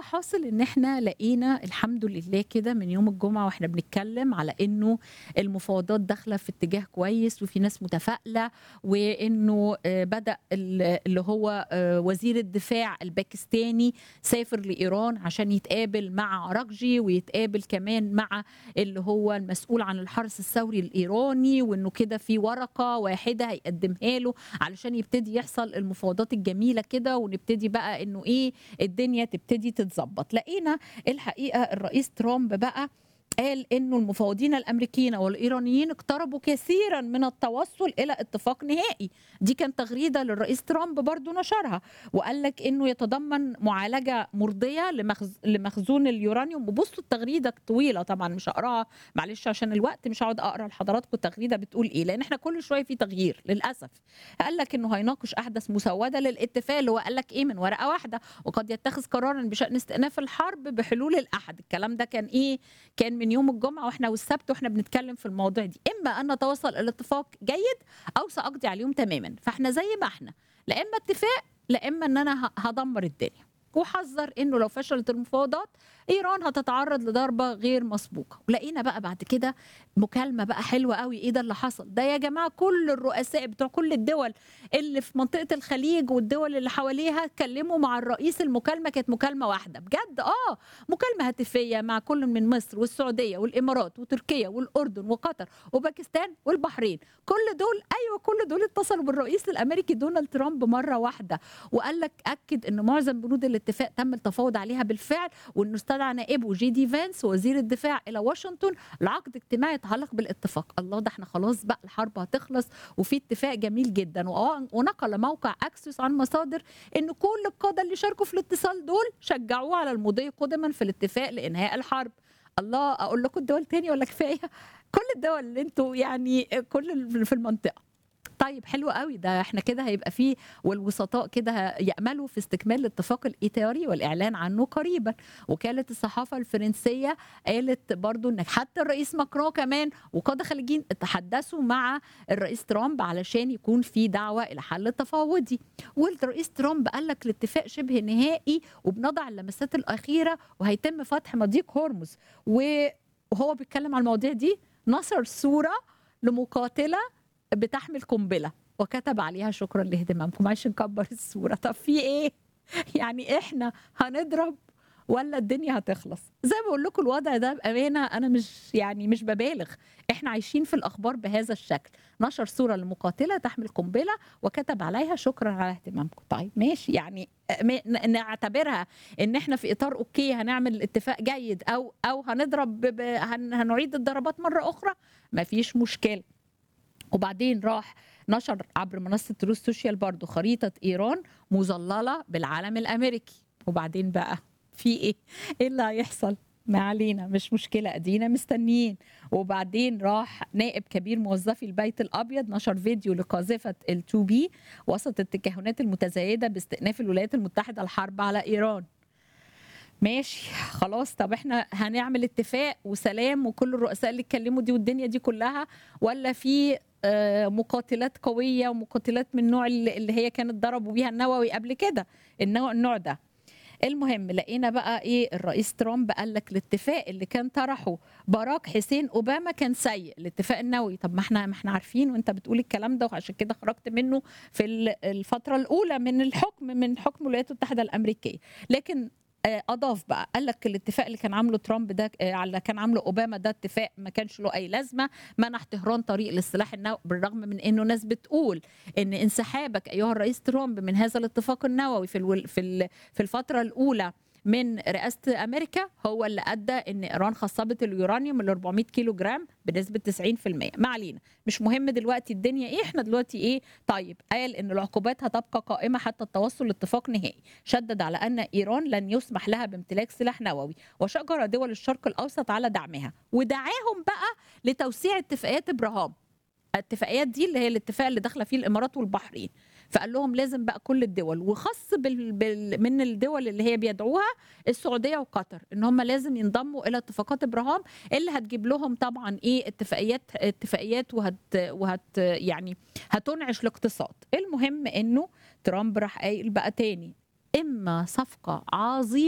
الحاصل ان احنا لقينا الحمد لله كده من يوم الجمعه واحنا بنتكلم على انه المفاوضات داخله في اتجاه كويس وفي ناس متفائله وانه آه، بدا ال- اللي هو آه، وزير الدفاع الباكستاني سافر لايران عشان يتقابل مع عراقجي ويتقابل كمان مع اللي هو المسؤول عن الحرس الثوري الايراني وانه كده في ورقه واحده هيقدمها له علشان يبتدي يحصل المفاوضات الجميله كده ونبتدي بقى انه ايه الدنيا تبتدي تتظبط لقينا الحقيقه الرئيس ترامب بقى قال انه المفاوضين الامريكيين والايرانيين اقتربوا كثيرا من التوصل الى اتفاق نهائي دي كانت تغريده للرئيس ترامب برضو نشرها وقال لك انه يتضمن معالجه مرضيه لمخز... لمخزون اليورانيوم وبصوا التغريده طويله طبعا مش هقراها معلش عشان الوقت مش هقعد اقرا لحضراتكم التغريده بتقول ايه لان احنا كل شويه في تغيير للاسف قال لك انه هيناقش احدث مسوده للاتفاق اللي هو قال لك ايه من ورقه واحده وقد يتخذ قرارا بشان استئناف الحرب بحلول الاحد الكلام ده كان ايه كان من يوم الجمعه واحنا والسبت واحنا بنتكلم في المواضيع دي اما ان نتوصل الى اتفاق جيد او ساقضي عليهم تماما فاحنا زي ما احنا لا اما اتفاق لا اما ان انا ه- هدمر الدنيا وحذر انه لو فشلت المفاوضات ايران هتتعرض لضربه غير مسبوقه ولقينا بقى بعد كده مكالمه بقى حلوه قوي ايه ده اللي حصل ده يا جماعه كل الرؤساء بتوع كل الدول اللي في منطقه الخليج والدول اللي حواليها اتكلموا مع الرئيس المكالمه كانت مكالمه واحده بجد اه مكالمه هاتفيه مع كل من مصر والسعوديه والامارات وتركيا والاردن وقطر وباكستان والبحرين كل دول ايوه كل دول اتصلوا بالرئيس الامريكي دونالد ترامب مره واحده وقال لك اكد ان معظم بنود الاتفاق تم التفاوض عليها بالفعل وانه استدعى نائبه جي دي فانس وزير الدفاع الى واشنطن لعقد اجتماع يتعلق بالاتفاق الله ده احنا خلاص بقى الحرب هتخلص وفي اتفاق جميل جدا وآه- ونقل موقع اكسس عن مصادر ان كل القاده اللي شاركوا في الاتصال دول شجعوه على المضي قدما في الاتفاق لانهاء الحرب الله اقول لكم الدول تاني ولا كفايه كل الدول اللي انتوا يعني كل اللي في المنطقه طيب حلو قوي ده احنا كده هيبقى فيه والوسطاء كده يأملوا في استكمال الاتفاق الإطاري والإعلان عنه قريبا وكالة الصحافة الفرنسية قالت برضو ان حتى الرئيس ماكرون كمان وقادة خليجيين تحدثوا مع الرئيس ترامب علشان يكون في دعوة إلى حل تفاوضي والرئيس ترامب قال لك الاتفاق شبه نهائي وبنضع اللمسات الأخيرة وهيتم فتح مضيق هرمز و- وهو بيتكلم على المواضيع دي نشر صورة لمقاتلة بتحمل قنبله وكتب عليها شكرا لاهتمامكم معلش نكبر الصوره طب في ايه يعني احنا هنضرب ولا الدنيا هتخلص زي ما بقول لكم الوضع ده بامانه انا مش يعني مش ببالغ احنا عايشين في الاخبار بهذا الشكل نشر صوره لمقاتله تحمل قنبله وكتب عليها شكرا على اهتمامكم طيب ماشي يعني م- ن- نعتبرها ان احنا في اطار اوكي هنعمل اتفاق جيد او او هنضرب ب- هن- هنعيد الضربات مره اخرى مفيش مشكله وبعدين راح نشر عبر منصة روس سوشيال برضو خريطة إيران مظللة بالعلم الأمريكي وبعدين بقى في إيه؟ إيه اللي هيحصل؟ ما علينا مش مشكلة أدينا مستنيين وبعدين راح نائب كبير موظفي البيت الأبيض نشر فيديو لقاذفة ال 2 بي وسط التكهنات المتزايدة باستئناف الولايات المتحدة الحرب على إيران ماشي خلاص طب احنا هنعمل اتفاق وسلام وكل الرؤساء اللي اتكلموا دي والدنيا دي كلها ولا في آه، مقاتلات قويه ومقاتلات من النوع اللي اللي هي كانت ضربوا بيها النووي قبل كده النوع النوع ده المهم لقينا بقى ايه الرئيس ترامب قال لك الاتفاق اللي كان طرحه باراك حسين اوباما كان سيء الاتفاق النووي طب ما احنا ما احنا عارفين وانت بتقول الكلام ده وعشان كده خرجت منه في ال- الفتره الاولى من الحكم من حكم الولايات المتحده الامريكيه لكن آه، اضاف بقى قال لك الاتفاق اللي كان عامله ترامب ده آه، على كان عامله اوباما ده اتفاق ما كانش له اي لازمه منح طهران طريق للسلاح النووي بالرغم من انه ناس بتقول ان انسحابك ايها الرئيس ترامب من هذا الاتفاق النووي في الول- في ال- في الفتره الاولى من رئاسه امريكا هو اللي ادى ان ايران خصبت اليورانيوم ال 400 كيلو جرام بنسبه 90% ما علينا مش مهم دلوقتي الدنيا ايه احنا دلوقتي ايه طيب قال ان العقوبات هتبقى قائمه حتى التوصل لاتفاق نهائي شدد على ان ايران لن يسمح لها بامتلاك سلاح نووي وشجر دول الشرق الاوسط على دعمها ودعاهم بقى لتوسيع اتفاقيات ابراهام الاتفاقيات دي اللي هي الاتفاق اللي داخله فيه الامارات والبحرين فقال لهم لازم بقى كل الدول وخاص بال... بال... من الدول اللي هي بيدعوها السعوديه وقطر ان هم لازم ينضموا الى اتفاقات ابراهام اللي هتجيب لهم طبعا ايه اتفاقيات اتفاقيات وهت وهت يعني هتنعش الاقتصاد المهم انه ترامب راح قايل بقى تاني اما صفقه عظيمه